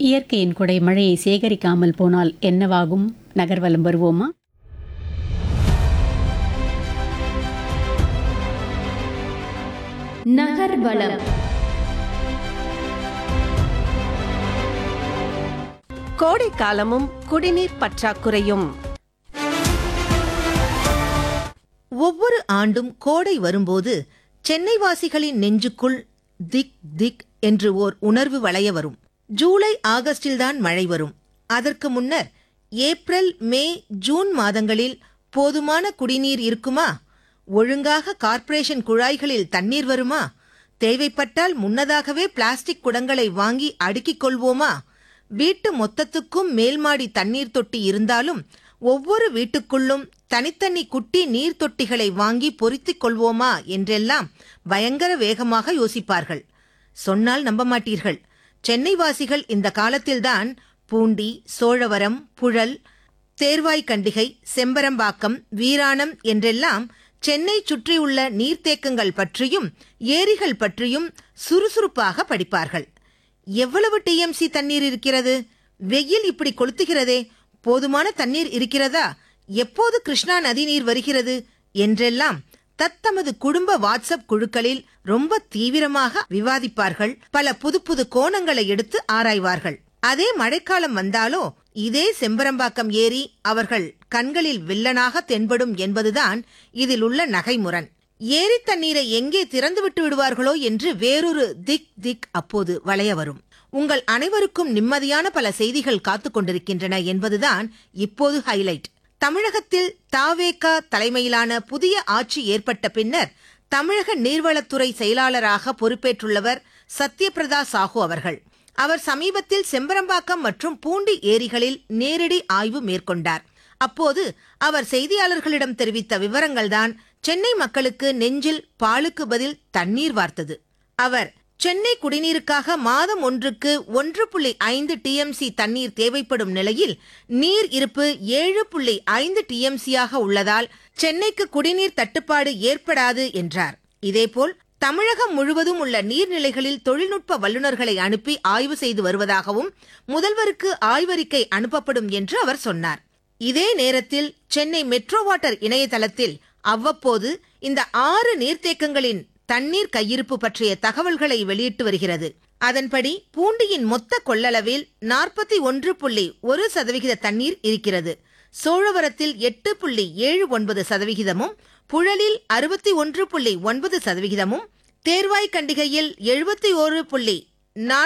இயற்கையின் கொடை மழையை சேகரிக்காமல் போனால் என்னவாகும் நகர்வலம் வருவோமா நகர்வலம் கோடை காலமும் குடிநீர் பற்றாக்குறையும் ஒவ்வொரு ஆண்டும் கோடை வரும்போது சென்னைவாசிகளின் நெஞ்சுக்குள் திக் திக் என்று ஓர் உணர்வு வளைய வரும் ஜூலை ஆகஸ்டில்தான் மழை வரும் அதற்கு முன்னர் ஏப்ரல் மே ஜூன் மாதங்களில் போதுமான குடிநீர் இருக்குமா ஒழுங்காக கார்ப்பரேஷன் குழாய்களில் தண்ணீர் வருமா தேவைப்பட்டால் முன்னதாகவே பிளாஸ்டிக் குடங்களை வாங்கி அடுக்கிக் கொள்வோமா வீட்டு மொத்தத்துக்கும் மேல்மாடி தண்ணீர் தொட்டி இருந்தாலும் ஒவ்வொரு வீட்டுக்குள்ளும் தனித்தனி குட்டி நீர் தொட்டிகளை வாங்கி பொருத்திக் கொள்வோமா என்றெல்லாம் பயங்கர வேகமாக யோசிப்பார்கள் சொன்னால் நம்ப மாட்டீர்கள் சென்னைவாசிகள் இந்த காலத்தில்தான் பூண்டி சோழவரம் புழல் தேர்வாய்க்கண்டிகை செம்பரம்பாக்கம் வீராணம் என்றெல்லாம் சென்னை சுற்றியுள்ள நீர்த்தேக்கங்கள் பற்றியும் ஏரிகள் பற்றியும் சுறுசுறுப்பாக படிப்பார்கள் எவ்வளவு டிஎம்சி தண்ணீர் இருக்கிறது வெயில் இப்படி கொளுத்துகிறதே போதுமான தண்ணீர் இருக்கிறதா எப்போது கிருஷ்ணா நதி நீர் வருகிறது என்றெல்லாம் தத்தமது குடும்ப வாட்ஸ்அப் குழுக்களில் ரொம்ப தீவிரமாக விவாதிப்பார்கள் பல புது புது கோணங்களை எடுத்து ஆராய்வார்கள் அதே மழைக்காலம் வந்தாலோ இதே செம்பரம்பாக்கம் ஏரி அவர்கள் கண்களில் வில்லனாக தென்படும் என்பதுதான் இதில் உள்ள நகைமுரண் ஏரி தண்ணீரை எங்கே திறந்து விட்டு விடுவார்களோ என்று வேறொரு திக் திக் அப்போது வளைய வரும் உங்கள் அனைவருக்கும் நிம்மதியான பல செய்திகள் காத்துக் கொண்டிருக்கின்றன என்பதுதான் இப்போது ஹைலைட் தமிழகத்தில் தாவேகா தலைமையிலான புதிய ஆட்சி ஏற்பட்ட பின்னர் தமிழக நீர்வளத்துறை செயலாளராக பொறுப்பேற்றுள்ளவர் சத்யபிரதா சாஹூ அவர்கள் அவர் சமீபத்தில் செம்பரம்பாக்கம் மற்றும் பூண்டி ஏரிகளில் நேரடி ஆய்வு மேற்கொண்டார் அப்போது அவர் செய்தியாளர்களிடம் தெரிவித்த விவரங்கள்தான் சென்னை மக்களுக்கு நெஞ்சில் பாலுக்கு பதில் தண்ணீர் வார்த்தது அவர் சென்னை குடிநீருக்காக மாதம் ஒன்றுக்கு ஒன்று புள்ளி ஐந்து டிஎம்சி தண்ணீர் தேவைப்படும் நிலையில் நீர் இருப்பு ஏழு புள்ளி ஐந்து டிஎம்சியாக உள்ளதால் சென்னைக்கு குடிநீர் தட்டுப்பாடு ஏற்படாது என்றார் இதேபோல் தமிழகம் முழுவதும் உள்ள நீர்நிலைகளில் தொழில்நுட்ப வல்லுநர்களை அனுப்பி ஆய்வு செய்து வருவதாகவும் முதல்வருக்கு ஆய்வறிக்கை அனுப்பப்படும் என்று அவர் சொன்னார் இதே நேரத்தில் சென்னை மெட்ரோ வாட்டர் இணையதளத்தில் அவ்வப்போது இந்த ஆறு நீர்த்தேக்கங்களின் தண்ணீர் கையிருப்பு பற்றிய தகவல்களை வெளியிட்டு வருகிறது அதன்படி பூண்டியின் மொத்த கொள்ளளவில் நாற்பத்தி ஒன்று புள்ளி ஒரு சதவிகித தண்ணீர் இருக்கிறது சோழவரத்தில் எட்டு புள்ளி ஏழு ஒன்பது சதவிகிதமும் புழலில் அறுபத்தி ஒன்று புள்ளி ஒன்பது சதவிகிதமும் தேர்வாய்க்கண்டிகையில் எழுபத்தி ஓரு புள்ளி